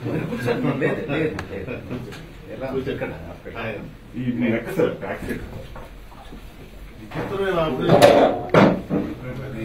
లేదు లేదు లేదు ఎలా ఇక్కడ ఆయన. ఈ నెక్ సార్ బ్యాక్ సైడ్ విచిత్రమైన ఆపరేషన్ అది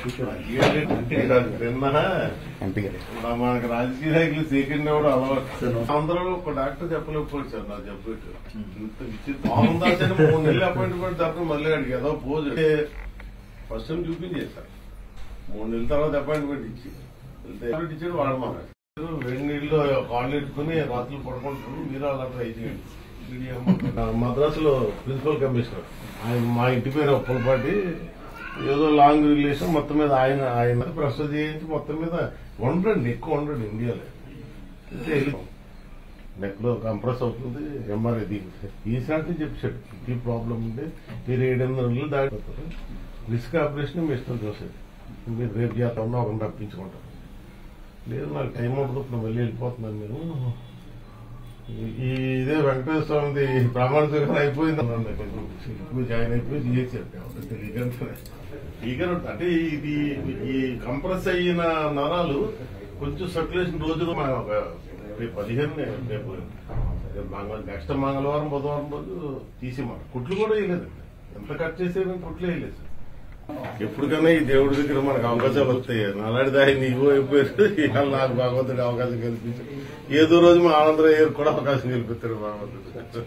నిన్న ఎంపీ గారు ఇప్పుడు మనకి రాజకీయ నాయకులు సీకెండ్ కూడా అలవాటు అందరూ ఒక డాక్టర్ చెప్పలేకపోవచ్చు సార్ నాకు చెప్పేట్టు ఇంత విచిత్రం మోహన్ అని మూడు నెలలు అపాయింట్మెంట్ తప్ప మళ్ళీ అడిగి ఏదో పోజ్ ఫస్ట్ టైం చూపించేశారు మూడు నెలల తర్వాత అపాయింట్మెంట్ ఇచ్చి వెళ్తే టాబ్లెట్ ఇచ్చాడు వాడమన్నారు వేడి నీళ్ళు కాళ్ళు ఎట్టుకుని రాత్రులు పడుకుంటారు మీరు అలా ట్రై చేయండి మద్రాసులో ప్రిన్సిపల్ కమిషనర్ ఆయన మా ఇంటి పేరు ఒప్పలపాటి ఏదో లాంగ్ రిలేషన్ మొత్తం మీద ఆయన ఆయన ప్రస్తుతం చేయించి మొత్తం మీద ఉండడండి ఎక్కువ ఉండడు ఇండియాలో అయితే వెళ్ళి- నెక్ లో కంప్రెస్ అవుతుంది ఎంఆర్ఐ దిగుతుంది ఈసారి చెప్పాడు ఈ ప్రాబ్లం ఉంది మీరు ఏడు ఎనిమిది నెలలు దాటిపోతారు రిస్క్ ఆపరేషన్ మీ ఇష్టం చూసేది మీరు రేపు చేస్తా ఉన్నా ఒకరిని రప్పించుకుంటారు లేదు నాకు టైం ఉంటుంది ఇప్పుడు మళ్ళీ వెళ్ళిపోతున్నాను నేను ఈ- ఈ ఇదే వెంకటేశ్వర స్వామిది ప్రమాణ స్వీకారం అయిపోయింది అన్నాను కొంచెం ఇప్పుడు జాయిన్ అయిపోయి చేసేది తెలియకంటే ఈగర్ అంటే ఇది ఈ కంప్రెస్ అయిన నరాలు కొంచెం సర్క్యులేషన్ రోజులు మన ఒక రేపు పదిహేను రేపు రేపు మంగళ నెక్స్ట్ మంగళవారం బుధవారం రోజు తీసేమాట కుట్లు కూడా వేయలేదు ఎంత కట్ చేసేది కుట్లు వేయలేదు ఎప్పటికైనా ఈ దేవుడి దగ్గర మనకు అవకాశాలు వస్తాయి అలాంటి దాని నీవు అయిపోయారు ఇవాళ నాకు భగవంతుడి అవకాశం కల్పించాడు ఏదో రోజు మా ఆనందరావు గారు కూడా అవకాశం కల్పిస్తాడు భగవంతుడు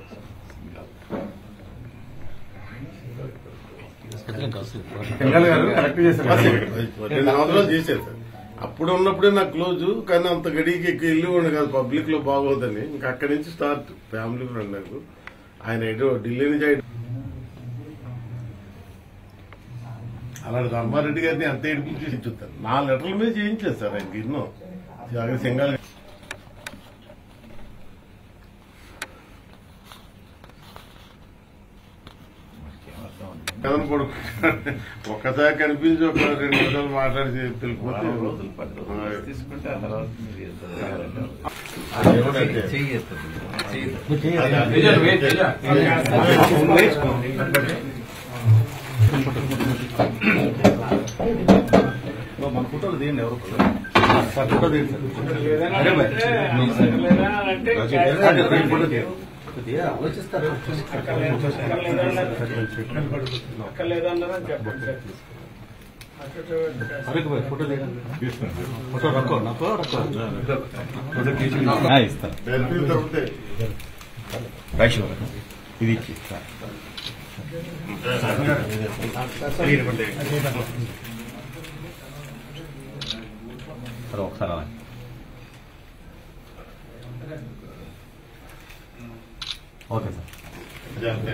పిల్లలు గారు కరెక్ట్ చేశారు రెండు సంవత్సరాలు చేశారు సార్ అప్పుడు ఉన్నప్పుడే నాకు క్లోజ్ కానీ అంత గడికి ఎక్కువ ఇల్లు ఉండి కాదు పబ్లిక్ లో బాగోదని ఇంకా అక్కడి నుంచి స్టార్ట్ ఫ్యామిలీ ఫ్రెండ్ నాకు ఆయన ఏదో ఢిల్లీ నుంచి ఆయన- అలాంటి ధర్మారెడ్డి గారిని అంత ఏడిపించి ఇచ్చుతారు నా లెటర్ల మీద చేయించారు సార్ ఆయనకి ఎన్నో అక్కడ సింగల్ కథను పడుకుంటాడు ఒక్కసారి కనిపించి ఒక రెండు నిమిషాలు మాట్లాడి తెలిపోతే వారం రోజులు పది రోజులు తీసుకుంటే ఆ తర్వాత మీరు ఎంత చేయాలంటే ఆ దేవుడు అంటే. చెయ్యేస్తుంది మన ఫోటోలు తీయండి ఎవరు సార్ ఫోటో తీయండి సార్ అరే భయ్. తీయండి, ఫోటో తీయండి. కొద్దిగా ఆలోచిస్తారు అరే భయ్, ఫోటో తీయండి ఫోటో రక్కో నాకు రక్కో ఇస్తాను బెనిఫిట్ దొరుకుతాయి ఇది ఇచ్చి సరే ఒకసారి అలా ఓకే సార్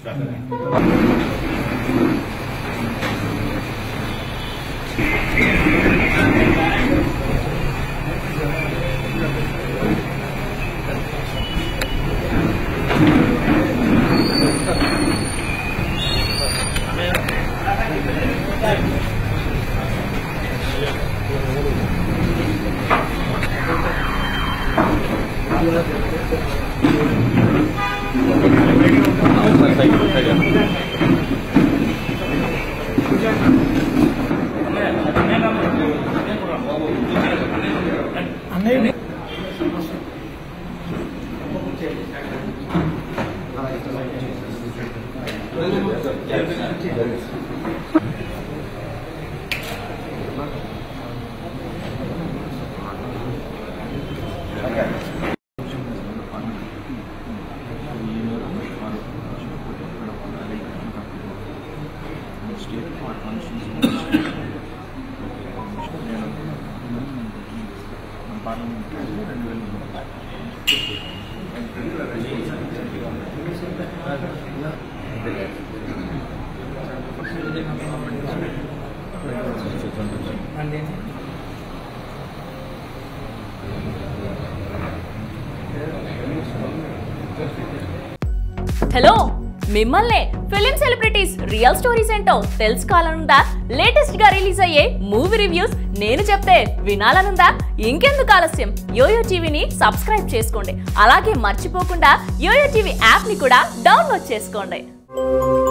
హలో మిమ్మల్నే ఫిలిం సెలబ్రిటీస్ రియల్ స్టోరీస్ ఏంటో తెలుసుకోవాలనుందా లేటెస్ట్ గా రిలీజ్ అయ్యే మూవీ రివ్యూస్ నేను చెప్తే వినాలనుందా ఇంకెందుకు ఆలస్యం యోయో టీవీని సబ్స్క్రైబ్ చేసుకోండి అలాగే మర్చిపోకుండా యోయో టీవీ యాప్ ని కూడా డౌన్లోడ్ చేసుకోండి